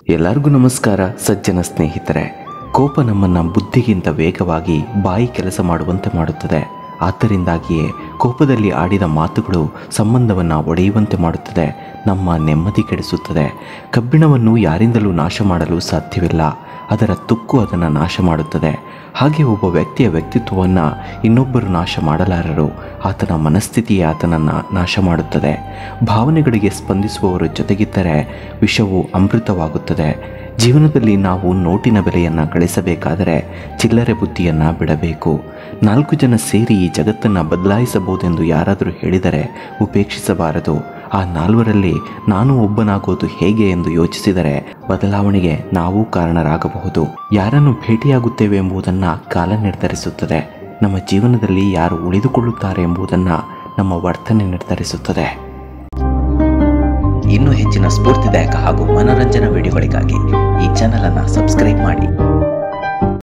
ಎಲ್ಲರಿಗೂ ನಮಸ್ಕಾರ ಸಜ್ಜನ ಸ್ನೇಹಿತರೆ ಕೋಪ ನಮ್ಮನ್ನ ಬುದ್ಧಿಗಿಂತ ವೇಗವಾಗಿ ಬಾಯಿ ಕೆಲಸ ಮಾಡುವಂತೆ ಮಾಡುತ್ತದೆ ಆದ್ದರಿಂದಾಗಿಯೇ ಕೋಪದಲ್ಲಿ ಆಡಿದ ಮಾತುಗಳು ಸಂಬಂಧವನ್ನು ಒಡೆಯುವಂತೆ ಮಾಡುತ್ತದೆ ನಮ್ಮ ನೆಮ್ಮದಿ ಕೆಡಿಸುತ್ತದೆ ಕಬ್ಬಿಣವನ್ನು ಯಾರಿಂದಲೂ ನಾಶ ಮಾಡಲು ಸಾಧ್ಯವಿಲ್ಲ ಅದರ ತುಕ್ಕು ಅದನ್ನು ನಾಶ ಮಾಡುತ್ತದೆ ಹಾಗೆ ಒಬ್ಬ ವ್ಯಕ್ತಿಯ ವ್ಯಕ್ತಿತ್ವವನ್ನು ಇನ್ನೊಬ್ಬರು ನಾಶ ಮಾಡಲಾರರು ಆತನ ಮನಸ್ಥಿತಿಯೇ ಆತನನ್ನು ನಾಶ ಮಾಡುತ್ತದೆ ಭಾವನೆಗಳಿಗೆ ಸ್ಪಂದಿಸುವವರ ಜೊತೆಗಿದ್ದರೆ ವಿಷವು ಅಮೃತವಾಗುತ್ತದೆ ಜೀವನದಲ್ಲಿ ನಾವು ನೋಟಿನ ಬೆಲೆಯನ್ನು ಗಳಿಸಬೇಕಾದರೆ ಚಿಲ್ಲರೆ ಬುದ್ಧಿಯನ್ನು ಬಿಡಬೇಕು ನಾಲ್ಕು ಜನ ಸೇರಿ ಈ ಜಗತ್ತನ್ನು ಬದಲಾಯಿಸಬಹುದೆಂದು ಯಾರಾದರೂ ಹೇಳಿದರೆ ಉಪೇಕ್ಷಿಸಬಾರದು ಆ ನಾಲ್ವರಲ್ಲಿ ನಾನು ಒಬ್ಬನಾಗೋದು ಹೇಗೆ ಎಂದು ಯೋಚಿಸಿದರೆ ಬದಲಾವಣೆಗೆ ನಾವು ಕಾರಣರಾಗಬಹುದು ಯಾರನ್ನು ಭೇಟಿಯಾಗುತ್ತೇವೆ ಎಂಬುದನ್ನು ಕಾಲ ನಿರ್ಧರಿಸುತ್ತದೆ ನಮ್ಮ ಜೀವನದಲ್ಲಿ ಯಾರು ಉಳಿದುಕೊಳ್ಳುತ್ತಾರೆ ಎಂಬುದನ್ನು ನಮ್ಮ ವರ್ತನೆ ನಿರ್ಧರಿಸುತ್ತದೆ ಇನ್ನೂ ಹೆಚ್ಚಿನ ಸ್ಫೂರ್ತಿದಾಯಕ ಹಾಗೂ ಮನೋರಂಜನಾ ವಿಡಿಯೋಗಳಿಗಾಗಿ ಈ ಚಾನಲ್ ಅನ್ನು ಸಬ್ಸ್ಕ್ರೈಬ್ ಮಾಡಿ